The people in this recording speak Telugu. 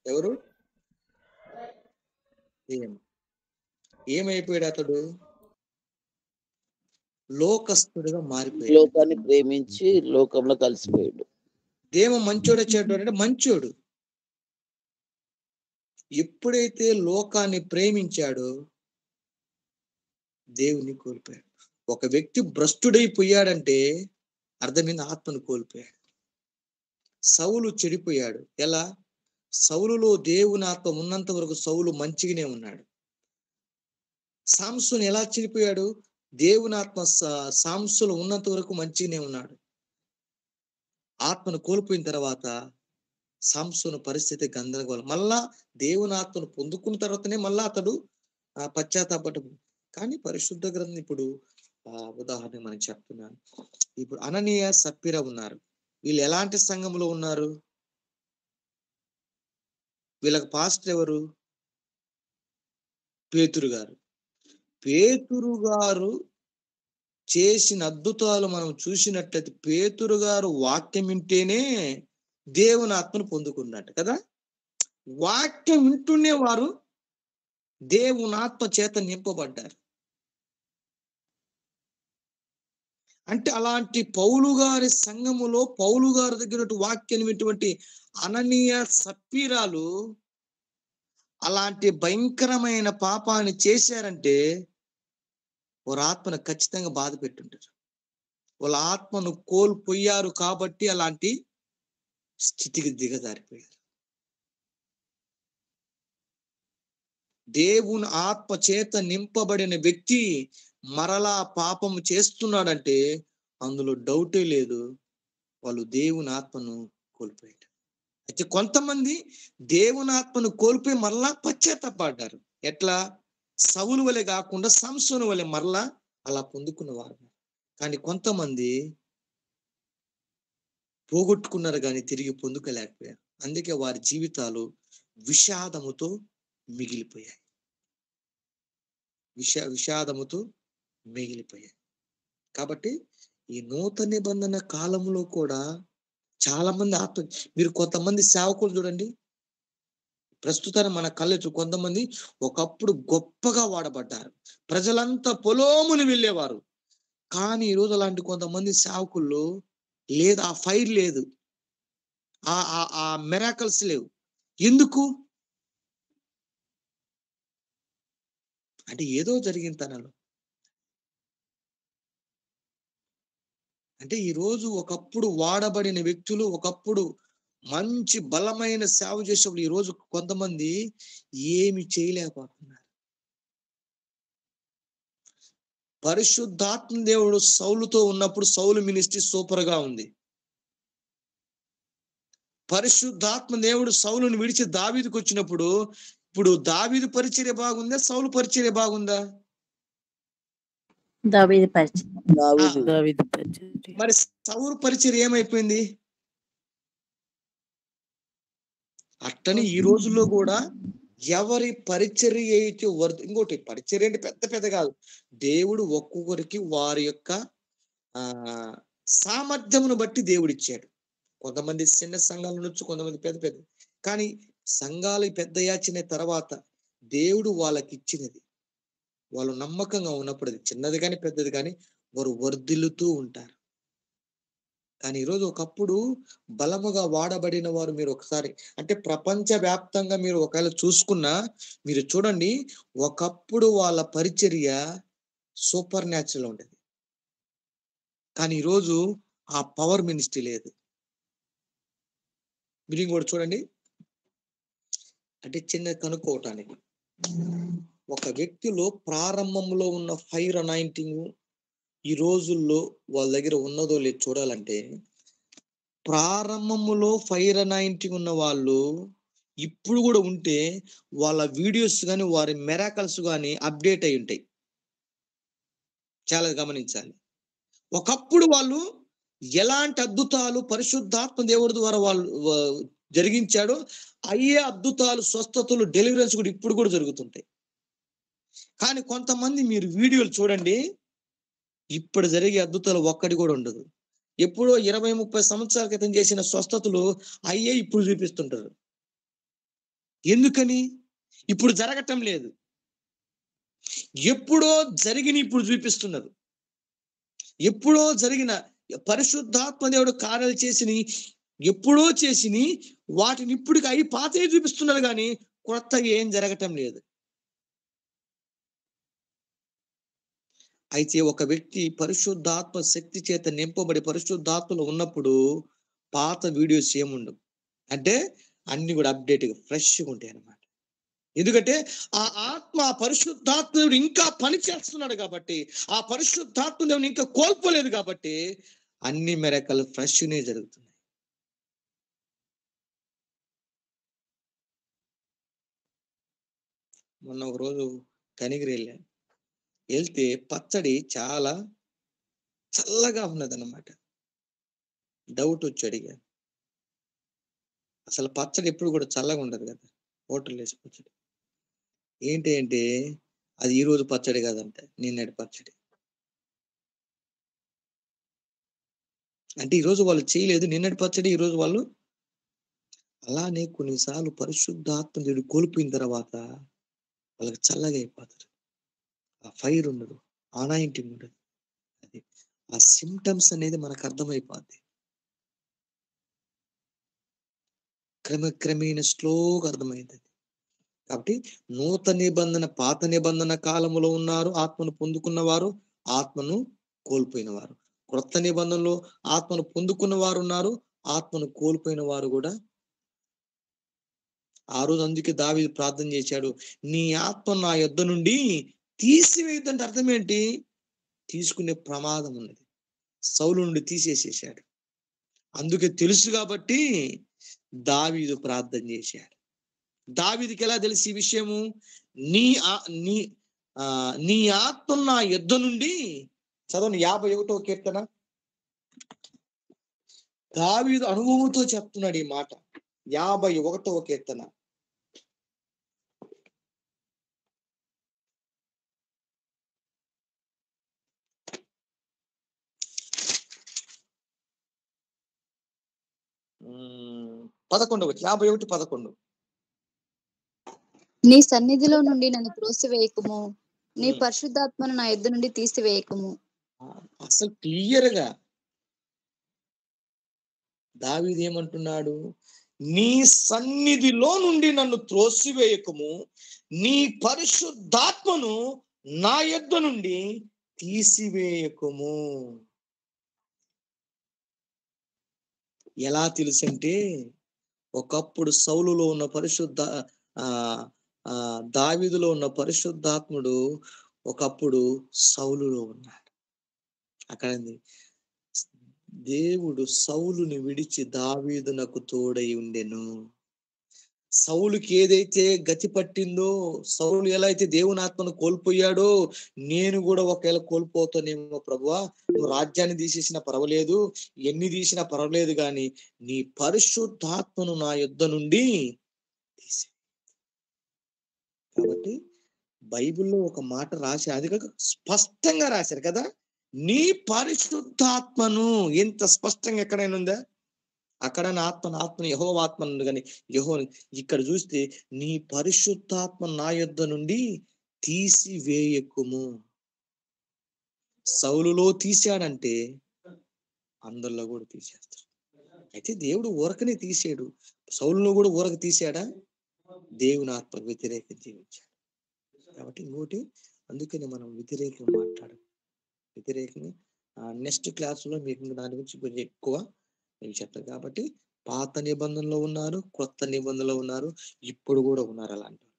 ఎవరు ఏం ఏమైపోయాడు అతడు లోకస్తుడిగా మారిపోయాడు లోకాన్ని ప్రేమించి లోకంలో కలిసిపోయాడు దేమ మంచోడే చెడ్డోడు అంటే మంచోడు ఎప్పుడైతే లోకాన్ని ప్రేమించాడో దేవుని కోల్పోయాడు ఒక వ్యక్తి భ్రష్టుడైపోయాడంటే అర్థమైంది ఆత్మను కోల్పోయాడు సౌలు చెడిపోయాడు ఎలా సౌలులో దేవుని ఆత్మ ఉన్నంత వరకు సౌలు మంచిగానే ఉన్నాడు సాంసుని ఎలా చెడిపోయాడు దేవుని ఆత్మ సా- సాంసులు ఉన్నంత వరకు మంచిగానే ఉన్నాడు ఆత్మను కోల్పోయిన తర్వాత సాంసును పరిస్థితి గందరగోళం మళ్ళా దేవుని ఆత్మను పొందుకున్న తర్వాతనే మళ్ళా అతడు ఆ పశ్చాత్తాపట కానీ పరిశుద్ధ గ్రంథం ఇప్పుడు ఆ ఉదాహరణ మనం చెప్తున్నాను ఇప్పుడు అననీయ సప్పిర ఉన్నారు వీళ్ళు ఎలాంటి సంఘంలో ఉన్నారు వీళ్ళకి పాస్టర్ ఎవరు పేతురు గారు పేతురు గారు చేసిన అద్భుతాలు మనం చూసినట్లయితే పేతురు గారు వాక్యం వింటేనే దేవుని ఆత్మను పొందుకున్నట్టు కదా వాక్యం వింటూనే వారు దేవుని ఆత్మ చేత నింపబడ్డారు అంటే అలాంటి పౌలు గారి సంఘములో పౌలు గారి దగ్గర వాక్యాన్ని విన్నటువంటి అననీయ సప్పీరాలు అలాంటి భయంకరమైన పాపాన్ని చేశారంటే వారి ఆత్మను ఖచ్చితంగా బాధ పెట్టుంటారు వాళ్ళ ఆత్మను కోల్పోయారు కాబట్టి అలాంటి స్థితికి దిగజారిపోయారు దేవుని ఆత్మ చేత నింపబడిన వ్యక్తి మరలా పాపము చేస్తున్నాడంటే అందులో డౌటే లేదు వాళ్ళు దేవుని ఆత్మను కోల్పోయారు అయితే కొంతమంది దేవుని ఆత్మను కోల్పోయి మరలా పశ్చాత్తపడ్డారు ఎట్లా సవులు వలె కాకుండా సంసోను వలె మరలా అలా పొందుకున్నవారు కానీ కొంతమంది పోగొట్టుకున్నారు కానీ తిరిగి పొందుకోలేకపోయారు అందుకే వారి జీవితాలు విషాదముతో మిగిలిపోయాయి విష విషాదముతో మిగిలిపోయాయి కాబట్టి ఈ నూతన నిబంధన కాలంలో కూడా చాలా మంది ఆత్మ మీరు కొంతమంది సేవకులు చూడండి ప్రస్తుతాన్ని మన కళ్ళెచ్చు కొంతమంది ఒకప్పుడు గొప్పగా వాడబడ్డారు ప్రజలంతా పొలోములు వెళ్ళేవారు కానీ ఈ రోజు అలాంటి కొంతమంది సేవకుల్లో లేదు ఆ ఫైర్ లేదు ఆ ఆ- ఆ మెరాకల్స్ లేవు ఎందుకు అంటే ఏదో జరిగింది తనలో అంటే ఈ రోజు ఒకప్పుడు వాడబడిన వ్యక్తులు ఒకప్పుడు మంచి బలమైన సేవ చేసేవాళ్ళు ఈ రోజు కొంతమంది ఏమి చేయలేకపోతున్నారు పరిశుద్ధాత్మ దేవుడు సౌలుతో ఉన్నప్పుడు సౌలు మినిస్ట్రీ సూపర్ గా ఉంది పరిశుద్ధాత్మ దేవుడు సౌలుని విడిచి దావీదుకు వచ్చినప్పుడు ఇప్పుడు దావీదు పరిచర్య బాగుందా సౌలు పరిచర్య బాగుందా దావీదు పరిచయం దావీదు దావీదు పరిచర్య. మరి సౌలు పరిచర్య ఏమైపోయింది అట్టని ఈ రోజుల్లో కూడా ఎవరి పరిచర్య అయితే వర్ధ ఇంకోటి పరిచర్య అంటే పెద్ద పెద్ద కాదు దేవుడు ఒక్కొక్కరికి వారి యొక్క ఆ సామర్థ్యమును బట్టి దేవుడు ఇచ్చాడు కొంతమంది చిన్న సంఘాల నుంచి కొంతమంది పెద్ద పెద్ద కానీ సంఘాలు పెద్ద యాచిన తర్వాత దేవుడు వాళ్ళకి ఇచ్చినది వాళ్ళు నమ్మకంగా ఉన్నప్పుడు అది చిన్నది కానీ పెద్దది కానీ వారు వర్ధిల్లుతూ ఉంటారు కానీ ఈరోజు ఒకప్పుడు బలముగా వాడబడిన వారు మీరు ఒకసారి అంటే ప్రపంచ వ్యాప్తంగా మీరు ఒకవేళ చూసుకున్నా మీరు చూడండి ఒకప్పుడు వాళ్ళ పరిచర్య సూపర్ న్యాచురల్ ఉండేది కానీ ఈరోజు ఆ పవర్ మినిస్ట్రీ లేదు మీరు ఇంకోటి చూడండి అంటే చిన్న కనుక్కోవటానికి ఒక వ్యక్తిలో ప్రారంభంలో ఉన్న ఫైర్ అనాయింటింగ్ ఈ రోజుల్లో వాళ్ళ దగ్గర ఉన్నదో లేదు చూడాలంటే ప్రారంభములో ఫైర్ అనాయింటింగ్ ఉన్న వాళ్ళు ఇప్పుడు కూడా ఉంటే వాళ్ళ వీడియోస్ కానీ వారి మెరాకల్స్ కానీ అప్డేట్ అయి ఉంటాయి చాలా గమనించాలి ఒకప్పుడు వాళ్ళు ఎలాంటి అద్భుతాలు పరిశుద్ధాత్మ దేవుడి ద్వారా వాళ్ళు ఆ, జరిగించాడో అయ్యే అద్భుతాలు స్వస్థతలు డెలివరెన్స్ కూడా ఇప్పుడు కూడా జరుగుతుంటాయి కానీ కొంతమంది మీరు వీడియోలు చూడండి ఇప్పుడు జరిగే అద్భుతాలు ఒక్కటి కూడా ఉండదు ఎప్పుడో ఇరవై ముప్పై సంవత్సరాల క్రితం చేసిన స్వస్థతలు అయ్యే ఇప్పుడు చూపిస్తుంటారు ఎందుకని ఇప్పుడు జరగటం లేదు ఎప్పుడో జరిగిన ఇప్పుడు చూపిస్తున్నారు ఎప్పుడో జరిగిన పరిశుద్ధాత్మ దేవుడు కార్యాలు చేసిని ఎప్పుడో చేసిని వాటిని ఇప్పటికి అయి పాతే చూపిస్తున్నారు కానీ కొత్తగా ఏం జరగటం లేదు అయితే ఒక వ్యక్తి పరిశుద్ధాత్మ శక్తి చేత నింపబడి పరిశుద్ధాత్మలో ఉన్నప్పుడు పాత వీడియోస్ ఏముండవు అంటే అన్ని కూడా అప్డేట్గా ఫ్రెష్గా ఉంటాయి అన్నమాట ఎందుకంటే ఆ ఆత్మ ఆ పరిశుద్ధాత్మ దేవుడు ఇంకా పని చేస్తున్నాడు కాబట్టి ఆ పరిశుద్ధాత్మ దేవుని ఇంకా కోల్పోలేదు కాబట్టి అన్ని మెరకలు ఫ్రెష్నే జరుగుతున్నాయి మొన్న ఒక రోజు కనిగిరి వెళ్ళాను వెళ్తే పచ్చడి చాలా చల్లగా ఉన్నదన్నమాట డౌట్ వచ్చి అడిగా అసలు పచ్చడి ఎప్పుడు కూడా చల్లగా ఉండదు కదా హోటల్ వేసి పచ్చడి ఏంటి అంటే అది ఈ రోజు పచ్చడి కాదంట నిన్నటి పచ్చడి అంటే ఈ రోజు వాళ్ళు చేయలేదు నిన్నటి పచ్చడి ఈ రోజు వాళ్ళు అలానే కొన్నిసార్లు పరిశుద్ధాత్మ దేవుడు కోల్పోయిన తర్వాత వాళ్ళకి చల్లగా అయిపోతారు ఆ ఫైర్ ఉండదు ఆనాయింటింగ్ ఉండదు అది ఆ సిమ్టమ్స్ అనేది మనకు అర్థమైపోద్ది క్రమక్రమేణ స్లోగా అర్థమైంది కాబట్టి నూతన నిబంధన పాత నిబంధన కాలంలో ఉన్నారు ఆత్మను పొందుకున్న వారు ఆత్మను కోల్పోయిన వారు క్రొత్త నిబంధనలో ఆత్మను పొందుకున్న వారు ఉన్నారు ఆత్మను కోల్పోయిన వారు కూడా ఆ రోజు అందుకే దావి ప్రార్థన చేశాడు నీ ఆత్మ నా యొద్ద నుండి తీసివేయద్దంటే అర్థం ఏంటి తీసుకునే ప్రమాదం ఉన్నది సౌలు నుండి తీసేసేసాడు అందుకే తెలుసు కాబట్టి దావీదు ప్రార్థన చేశాడు దావీదికి ఎలా తెలిసి ఈ విషయము నీ ఆ- నీ ఆ నీ ఆత్మ నా యుద్ధ నుండి చదవండి యాభై ఒకటో కీర్తన దావీదు అనుభవంతో చెప్తున్నాడు ఈ మాట యాభై ఒకటో కీర్తన ఉమ్, పదకొండు వచ్చి యాభై ఒకటి పదకొండు నీ సన్నిధిలో నుండి నన్ను త్రోసివేయకుము నీ ఉమ్. పరిశుద్ధాత్మను నా ఎద్దు నుండి తీసివేయకుము అసలు క్లియర్ గా దావీదు ఏమంటున్నాడు నీ సన్నిధిలో నుండి నన్ను త్రోసివేయకము నీ పరిశుద్ధాత్మను నా యొద్ద నుండి తీసివేయకము ఎలా తెలుసంటే ఒకప్పుడు సౌలులో ఉన్న పరిశుద్ధ ఆ ఆ దావీదులో ఉన్న పరిశుద్ధాత్ముడు ఒకప్పుడు సౌలులో ఉన్నాడు అక్కడ ఉంది, దేవుడు సౌలుని విడిచి దావీదునకు తోడై ఉండెను సౌలుకి ఏదైతే గతి పట్టిందో సౌలు ఎలా అయితే దేవుని ఆత్మను కోల్పోయాడో నేను కూడా ఒకవేళ కోల్పోతానేమో ప్రభువా నువ్వు రాజ్యాన్ని తీసేసినా పర్వాలేదు ఎన్ని తీసినా పర్వాలేదు కానీ నీ పరిశుద్ధాత్మను నా యుద్ధ నుండి తీసే కాబట్టి బైబిల్లో ఒక మాట రాసి అది కాక స్పష్టంగా రాశారు కదా నీ పరిశుద్ధాత్మను ఎంత స్పష్టంగా ఎక్కడైనా ఉందా అక్కడ నా ఆత్మను ఆత్మను యహో ఆత్మ ఉంది కానీ యహో ఇక్కడ చూస్తే నీ పరిశుద్ధాత్మ నా యొద్ద నుండి తీసివేయకుము సౌలులో తీశాడంటే అందరిలో కూడా తీసేస్తాడు అయితే దేవుడు ఊరకనే తీసాడు సౌలులో కూడా ఊరక తీసాడా దేవుని ఆత్మకు వ్యతిరేకం జీవించాడు కాబట్టి ఇంకోటి అందుకని మనం వ్యతిరేకం మాట్లాడం వ్యతిరేకంగా నెక్స్ట్ క్లాసులో మీకు ఇంకా దాని గురించి కొంచెం ఎక్కువ నేను చెప్తాను కాబట్టి పాత నిబంధనలో ఉన్నారు కొత్త నిబంధనలో ఉన్నారు ఇప్పుడు కూడా ఉన్నారు అలాంటి